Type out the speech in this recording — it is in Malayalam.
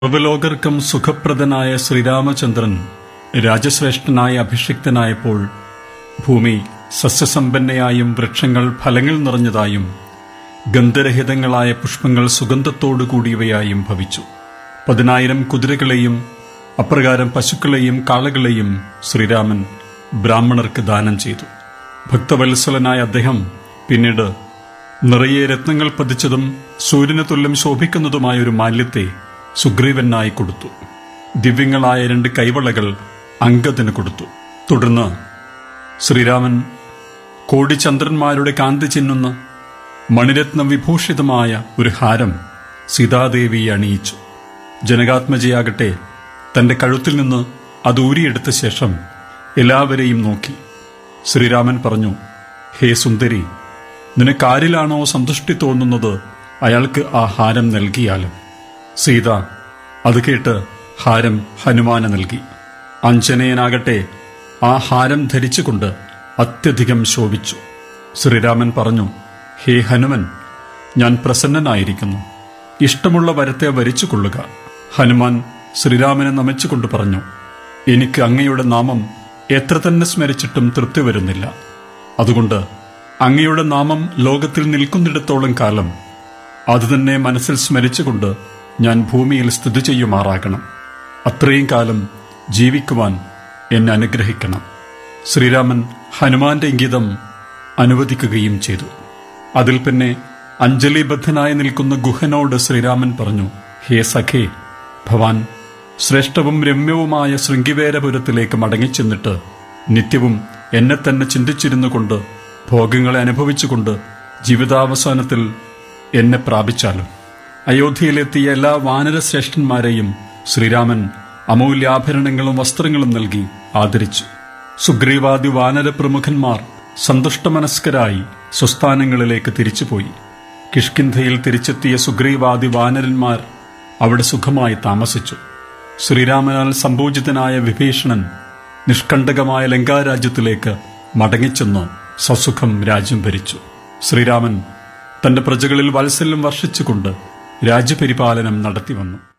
സർവലോകർക്കും സുഖപ്രദനായ ശ്രീരാമചന്ദ്രൻ രാജശ്രേഷ്ഠനായി അഭിഷിക്തനായപ്പോൾ ഭൂമി സസ്യസമ്പന്നയായും വൃക്ഷങ്ങൾ ഫലങ്ങൾ നിറഞ്ഞതായും ഗന്ധരഹിതങ്ങളായ പുഷ്പങ്ങൾ സുഗന്ധത്തോടു കൂടിയവയായും ഭവിച്ചു പതിനായിരം കുതിരകളെയും അപ്രകാരം പശുക്കളെയും കാളകളെയും ശ്രീരാമൻ ബ്രാഹ്മണർക്ക് ദാനം ചെയ്തു ഭക്തവത്സലനായ അദ്ദേഹം പിന്നീട് നിറയെ രത്നങ്ങൾ പതിച്ചതും സൂര്യന് തുല്യം ശോഭിക്കുന്നതുമായ ഒരു മാല്യത്തെ സുഗ്രീവനായി കൊടുത്തു ദിവ്യങ്ങളായ രണ്ട് കൈവളകൾ അങ്കത്തിന് കൊടുത്തു തുടർന്ന് ശ്രീരാമൻ കോടിചന്ദ്രന്മാരുടെ കാന്തി ചിന്നുന്ന മണിരത്ന വിഭൂഷിതമായ ഒരു ഹാരം സീതാദേവിയെ അണിയിച്ചു ജനകാത്മജയാകട്ടെ തന്റെ കഴുത്തിൽ നിന്ന് അത് ഊരിയെടുത്ത ശേഷം എല്ലാവരെയും നോക്കി ശ്രീരാമൻ പറഞ്ഞു ഹേ സുന്ദരി നിനക്കാരിലാണോ സന്തുഷ്ടി തോന്നുന്നത് അയാൾക്ക് ആ ഹാരം നൽകിയാലും സീത അത് കേട്ട് ഹാരം ഹനുമാന് നൽകി അഞ്ജനയനാകട്ടെ ആ ഹാരം ധരിച്ചുകൊണ്ട് അത്യധികം ശോഭിച്ചു ശ്രീരാമൻ പറഞ്ഞു ഹേ ഹനുമൻ ഞാൻ പ്രസന്നനായിരിക്കുന്നു ഇഷ്ടമുള്ള വരത്തെ വരിച്ചു കൊള്ളുക ഹനുമാൻ ശ്രീരാമനെ നമിച്ചുകൊണ്ട് പറഞ്ഞു എനിക്ക് അങ്ങയുടെ നാമം എത്ര തന്നെ സ്മരിച്ചിട്ടും തൃപ്തി വരുന്നില്ല അതുകൊണ്ട് അങ്ങയുടെ നാമം ലോകത്തിൽ നിൽക്കുന്നിടത്തോളം കാലം അതുതന്നെ മനസ്സിൽ സ്മരിച്ചുകൊണ്ട് ഞാൻ ഭൂമിയിൽ സ്ഥിതി ചെയ്യുമാറാകണം അത്രയും കാലം ജീവിക്കുവാൻ എന്നെ അനുഗ്രഹിക്കണം ശ്രീരാമൻ ഹനുമാന്റെ ഇംഗിതം അനുവദിക്കുകയും ചെയ്തു അതിൽ പിന്നെ അഞ്ജലിബദ്ധനായി നിൽക്കുന്ന ഗുഹനോട് ശ്രീരാമൻ പറഞ്ഞു ഹേ സഖേ ഭവാൻ ശ്രേഷ്ഠവും രമ്യവുമായ ശൃംഗിവേരപുരത്തിലേക്ക് മടങ്ങിച്ചെന്നിട്ട് നിത്യവും എന്നെ തന്നെ ചിന്തിച്ചിരുന്നു കൊണ്ട് ഭോഗങ്ങളെ അനുഭവിച്ചുകൊണ്ട് ജീവിതാവസാനത്തിൽ എന്നെ പ്രാപിച്ചാലും അയോധ്യയിലെത്തിയ എല്ലാ വാനരശ്രേഷ്ഠന്മാരെയും ശ്രീരാമൻ അമൂല്യാഭരണങ്ങളും വസ്ത്രങ്ങളും നൽകി ആദരിച്ചു സുഗ്രീവാദി വാനര പ്രമുഖന്മാർ സന്തുഷ്ടമനസ്കരായി സ്വസ്ഥാനങ്ങളിലേക്ക് തിരിച്ചുപോയി കിഷ്കിന്ധയിൽ തിരിച്ചെത്തിയ സുഗ്രീവാദി വാനരന്മാർ അവിടെ സുഖമായി താമസിച്ചു ശ്രീരാമനാൽ സംഭൂജിതനായ വിഭീഷണൻ നിഷ്കണ്ടകമായ ലങ്കാരാജ്യത്തിലേക്ക് മടങ്ങിച്ചെന്ന് സസുഖം രാജ്യം ഭരിച്ചു ശ്രീരാമൻ തന്റെ പ്രജകളിൽ വാത്സല്യം വർഷിച്ചുകൊണ്ട് രാജ്യപരിപാലനം നടത്തിവന്നു